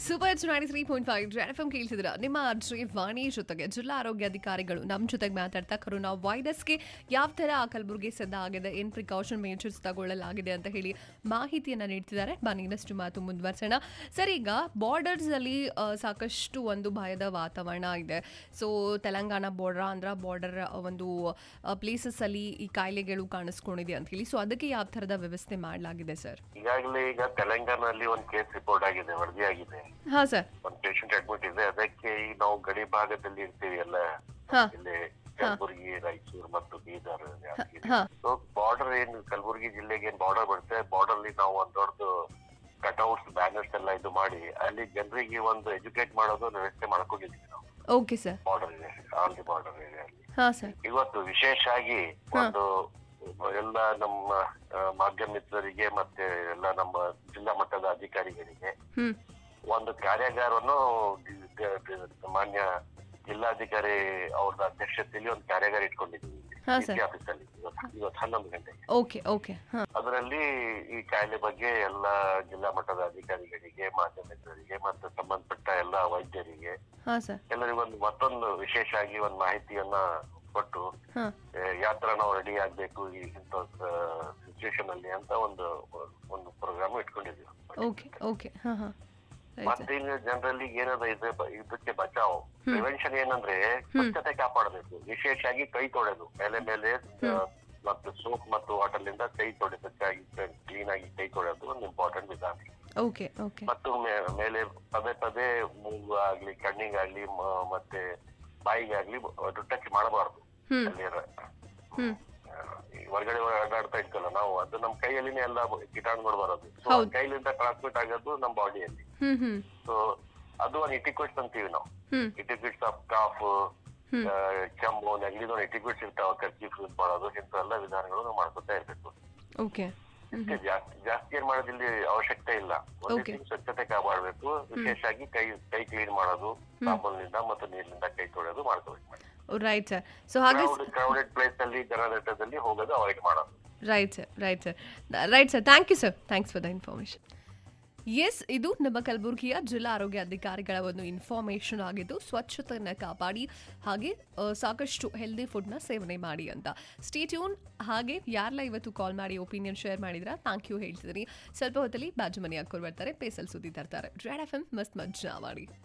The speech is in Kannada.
Super ninety three point five FM ಎಂ ಕೇಳ್ತಿದ್ರ ನಿಮ್ಮ ಅರ್ಜಿ ವಾಣಿ ಜೊತೆಗೆ ಜಿಲ್ಲಾ ಆರೋಗ್ಯಾಧಿಕಾರಿಗಳು ನಮ್ಮ ಜೊತೆಗೆ ಮಾತಾಡ್ತಾ ಕರೋನಾ ವೈರಸ್ಗೆ ಯಾವ ಥರ ಕಲಬುರಗಿ ಸಿದ್ಧ ಆಗಿದೆ ಏನು ಪ್ರಿಕಾಷನ್ ಮೇಜರ್ಸ್ ತಗೊಳ್ಳಲಾಗಿದೆ ಅಂತ ಹೇಳಿ ಮಾಹಿತಿಯನ್ನು ನೀಡ್ತಿದ್ದಾರೆ ಬನ್ನಿ ಇನ್ನಷ್ಟು ಮಾತು ಮುಂದುವರ್ಸೋಣ ಸರ್ ಈಗ ಬಾರ್ಡರ್ಸ್ ಅಲ್ಲಿ ಆ, ಸಾಕಷ್ಟು ಒಂದು ಭಯದ ವಾತಾವರಣ ಇದೆ so Telangana border Andhra border ಒಂದು ಪ್ಲೇಸಸ್ ಅಲ್ಲಿ ಈ ಕಾಯಿಲೆಗಳು ಕಾಣಿಸ್ಕೊಂಡಿದೆ ಅಂತ ಹೇಳಿ ಸೊ ಅದಕ್ಕೆ ಯಾವ ಥರದ ವ್ಯವಸ್ಥೆ ಮಾಡಲಾಗಿದೆ ಸರ್ ಈಗಾಗಲೇ ಈಗ ತೆಲಂಗಾಣದಲ್ಲಿ ಒಂದು ಕೇಸ್ ರಿಪೋರ್ಟ್ ಆಗಿದೆ ವರದಿ ಆಗಿದೆ ಹಾಂ ಸರ್ ಒಂದು ಪೇಷಂಟ್ ಅಡ್ಮಿಟ್ ಇದೆ ಅದಕ್ಕೆ ಈಗ ನಾವು ಗಡಿ ಭಾಗದಲ್ಲಿ ಇರ್ತೀವಿ ಎಲ್ಲ ಹಾಂ ಇಲ್ಲಿ ಕಲಬುರಗಿ ರಾಯಚೂರು ಮತ್ತು ಬೀದರ್ ಯಾದಗಿರಿ ಹಾಂ ಸೊ ಬಾರ್ಡರ್ ಏನ್ ಕಲಬುರಗಿ ಜಿಲ್ಲೆಗೆ ಏನ್ ಬಾರ್ಡರ್ ಬರುತ್ತೆ ಬಾರ್ಡರ್ ಅಲ್ಲಿ ನಾವು ಒಂದ್ ದೊಡ್ಡದು ಕಟ್ಔಟ್ಸ್ ಬ್ಯಾನರ್ಸ್ ಎಲ್ಲ ಇದು ಮಾಡಿ ಅಲ್ಲಿ ಜನರಿಗೆ ಒಂದು ಎಜುಕೇಟ್ ಮಾಡೋದು ವ್ಯವಸ್ಥೆ ಮಾಡ್ಕೊಂಡಿದ್ವಿ ನಾವು ಓಕೆ ಸರ್ ಬಾರ್ಡರ್ ಇದೆ ಆನ್ ದಿ ಬಾರ್ಡರ್ ಏರಿಯಲ್ಲಿ ಹಾಂ ಸರ್ ಇವತ್ತು ವಿಶೇಷ ಆಗಿ ಒಂದು ಎಲ್ಲ ನಮ್ಮ ಆ, ಮಾಧ್ಯಮ ಮಿತ್ರರಿಗೆ ಮತ್ತೆ ಎಲ್ಲ ನಮ್ಮ ಜಿಲ್ಲಾ ಮಟ್ಟದ ಅಧಿಕಾರಿಗಳಿಗೆ ಹ್ಞೂ ಒಂದು ಕಾರ್ಯಾಗಾರವನ್ನು ಡಿ- ಡಿ- ಡಿ- ಮಾನ್ಯ ಜಿಲ್ಲಾಧಿಕಾರಿ ಅವ್ರದ ಅಧ್ಯಕ್ಷತೆಯಲ್ಲಿ ಒಂದು ಕಾರ್ಯಾಗಾರ ಇಟ್ಕೊಂಡಿದ್ದೀವಿ ಹಾ, ಸರ್. ಆಫೀಸ್ ಅಲ್ಲಿ ಇವತ್ತು ಇವತ್ತು ಹನ್ನೊಂದು ಗಂಟೆಗೆ ಓಕೆ ಓಕೆ ಹಾಂ ಅದರಲ್ಲಿ ಈ ಕಾಯಿಲೆ ಬಗ್ಗೆ ಎಲ್ಲ ಜಿಲ್ಲಾ ಮಟ್ಟದ ಅಧಿಕಾರಿಗಳಿಗೆ ಮಾಧ್ಯಮ ಮಿತ್ರರಿಗೆ ಮತ್ತು ಸಂಬಂಧಪಟ್ಟ ಎಲ್ಲ ವೈದ್ಯರಿಗೆ ಹಾಂ ಸರ್ ಎಲ್ಲರಿಗೂ ಒಂದು ಮತ್ತೊಂದು ವಿಶೇಷ ಆಗಿ ಒಂದು ಮಾಹಿತಿಯನ್ನ ಕೊಟ್ಟು ಹಾಂ ಯಾವ ತರ ನಾವು ರೆಡಿ ಆಗ್ಬೇಕು ಈ ಇಂಥ ಸಿಚುವೇಶನ್ ಅಲ್ಲಿ ಅಂತ ಒಂದು ಒಂದು ಪ್ರೋಗ್ರಾಮ್ ಇಟ್ಕೊಂಡಿದ್ದೀವಿ ಓಕೆ ಓಕೆ ಹಾಂ ಹಾಂ ರೈಟ್ ಮತ್ತೆ ಈಗ ಜನರಲ್ಲಿ ಏನದ ಇದೆ ಬ- ಇದಕ್ಕೆ ಬಚಾವ್ ಪ್ರಿವೆನ್ಷನ್ ಏನಂದ್ರೆ ಸ್ವಚ್ಛತೆ ಕಾಪಾಡಬೇಕು ವಿಶೇಷ ಆಗಿ ಕೈ ತೊಳೆದು ಮೇಲೆ ಮೇಲೆ ಆ, ಮತ್ತು ಸೋಪ್ ಮತ್ತು ವಾಟರ್ ಲಿಂದ ಕೈ ತೊಳೆದಕ್ಕಾಗಿ ಕ್ಲೀನ್ ಆಗಿ ಕೈ ತೊಳೆದು ಒಂದು ಇಂಪಾರ್ಟೆಂಟ್ ವಿಧಾನ ಓಕೆ ಓಕೆ ಮತ್ತು ಮೇ- ಮೇಲೆ ಪದೇ ಪದೇ ಮೂಗು ಆಗ್ಲಿ ಕಣ್ಣಿಗಾಗ್ಲಿ ಮ- ಮತ್ತೆ ಬಾಯಿಗಾಗ್ಲಿ ಟಚ್ ಮಾಡಬಾರ್ದು ಹ್ಮ್. ಅಲ್ಲಿ ಹ್ಮ್ ಈ ಹೊರಗಡೆ ಅಡ್ಡಾಡ್ತಾ ಇರ್ತಲ್ಲ ನಾವು ಅದು ನಮ್ಮ ಕೈಯಲ್ಲಿನೇ ಎಲ್ಲ ಕೀಟಾಣುಗಳು ಬರೋದು ಸೊ ಹೌದು. ಕೈಲಿಂದ ಟ್ರಾನ್ಸ್ಮಿಟ್ ಆಗೋದು ನಮ್ಮ ಬಾಡಿಯಲ್ಲಿ ಹ್ಮ್ ಹ್ಮ್ ಸೊ ಅದು ಒಂದು ಇಟಿಕ್ವಿಟ್ಸ್ ಅಂತೀವಿ ನಾವು ಹ್ಮ್ ಇಟಿಕ್ವಿಟ್ಸ್ ಆಫ್ ಕಾಫ್ ಹ್ಮ್. ಕೆಮ್ಮು ನೆಗಡಿದ ಇಟಿಕ್ವಿಟ್ಸ್ ಇರ್ತಾವ ಕರ್ಚೀಫ್ ಯೂಸ್ ಮಾಡೋದು ಇಂಥವೆಲ್ಲ ವಿಧಾನಗಳು ನಾವು ಮಾಡ್ಕೊತಾ ಇರ್ಬೇಕು ಓಕೆ ಇಷ್ಟೇ ಜಾಸ್ತಿ ಜಾಸ್ತಿ ಏನ್ ಮಾಡೋದಿಲ್ಲಿ ಅವಶ್ಯಕತೆ ಇಲ್ಲ ಒಂದೇ Okay. thing ಸ್ವಚ್ಛತೆ ಕಾಪಾಡಬೇಕು ವಿಶೇಷ ಆಗಿ ಕೈ ಕೈ ಕ್ಲೀನ್ ಮಾಡೋದು ಸಾಬೂನಿಂದ ಮತ್ತು ನೀರಿನಿಂದ ಕೈ ತೊಳೆಯೋದು ಮಾಡ್ಕೋಬೇಕು ರೈಟ್ ಸರ್ ಸೊ ಹಾಗೆ ಕ್ರೌಡೆಡ್ ಪ್ಲೇಸ್ ಅಲ್ಲಿ ಜನದಟ್ಟದಲ್ಲಿ ಹೋಗೋದು ಅವಾಯ್ಡ್ ಮಾಡೋದು right sir right sir right sir thank you sir thanks for the information yes ಇದು ನಮ್ಮ ಕಲಬುರಗಿಯ ಜಿಲ್ಲಾ ಆರೋಗ್ಯ ಅಧಿಕಾರಿಗಳ ಒಂದು ಇನ್ಫಾರ್ಮೇಷನ್ ಆಗಿದ್ದು ಸ್ವಚ್ಛತೆಯನ್ನು ಕಾಪಾಡಿ ಹಾಗೆ ಆ, ಸಾಕಷ್ಟು ಹೆಲ್ದಿ ಫುಡ್ನ ಸೇವನೆ ಮಾಡಿ ಅಂತ ಸ್ಟೇಟ್ಯೂನ್ ಹಾಗೆ ಯಾರೆಲ್ಲ ಇವತ್ತು ಕಾಲ್ ಮಾಡಿ ಒಪಿನಿಯನ್ ಶೇರ್ ಮಾಡಿದ್ರ ಥ್ಯಾಂಕ್ ಯು ಹೇಳ್ತಿದ್ದೀನಿ ಸ್ವಲ್ಪ ಹೊತ್ತಲ್ಲಿ ಬಾಜು ಮನೆ ಹಾಕೋರು ಬರ್ತಾರೆ ಪೇಸಲ್ ಸುದ್ದಿ ತರ್ತಾರೆ ರೆಡ್ ಎಫ್ ಎಂ ಮಸ್ತ್ ಮಜ್ಜಾ ಮಾಡಿ